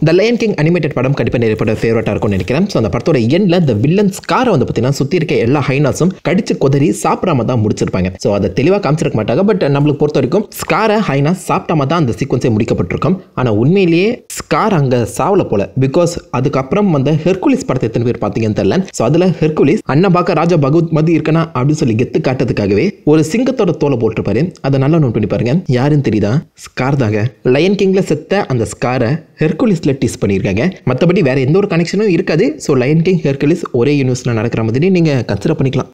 த line king animated படம் கண்டிப்பாக நிறைய பேர் ஃபேவரட்டாக இருக்கும்னு நினைக்கிறேன் ஸோ அந்த படத்தோட எண்ணில் த வில்லன் ஸ்காரை வந்து பார்த்தீங்கன்னா சுற்றி இருக்க எல்லா ஹைனாஸும் கடிச்சு கொதறி சாப்பிடாம தான் முடிச்சிருப்பாங்க ஸோ அதை தெளிவாக காமிச்சிருக்க மாட்டாங்க பட் நம்மளுக்கு பொறுத்த வரைக்கும் ஸ்காரை ஹைனாஸ் சாப்பிட்டாம தான் அந்த சீக்வன்ஸே முடிக்கப்பட்டிருக்கும் ஆனால் உண்மையிலேயே ஸ்கார் அங்கே சாவல போல பிகாஸ் அதுக்கப்புறம் வந்து ஹெர்குலிஸ் படத்தை எத்தனை பேர் பார்த்தீங்கன்னு தெரியல ஸோ அதில் ஹெர்குலிஸ் அண்ணன் பார்க்க ராஜா பகவத் மதி இருக்கனா அப்படின்னு சொல்லி கெத்து காட்டுறதுக்காகவே ஒரு சிங்கத்தோட தோலை போட்டிருப்பாரு அதை நல்லா நோட் பண்ணி பாருங்க யாருன்னு தெரியுதா ஸ்கார் தாங்க லயன் கிங்ல செத்த அந்த ஸ்காரை ஹெர்குலிஸ்ல டீஸ் பண்ணியிருக்காங்க மற்றபடி வேற எந்த ஒரு கனெக்ஷனும் இருக்காது ஸோ லயன் கிங் ஹெர்குலிஸ் ஒரே யூனிவர்ஸில் நடக்கிற மாதிரி நீங்கள் கன்சிடர் பண்ணிக்கலாம்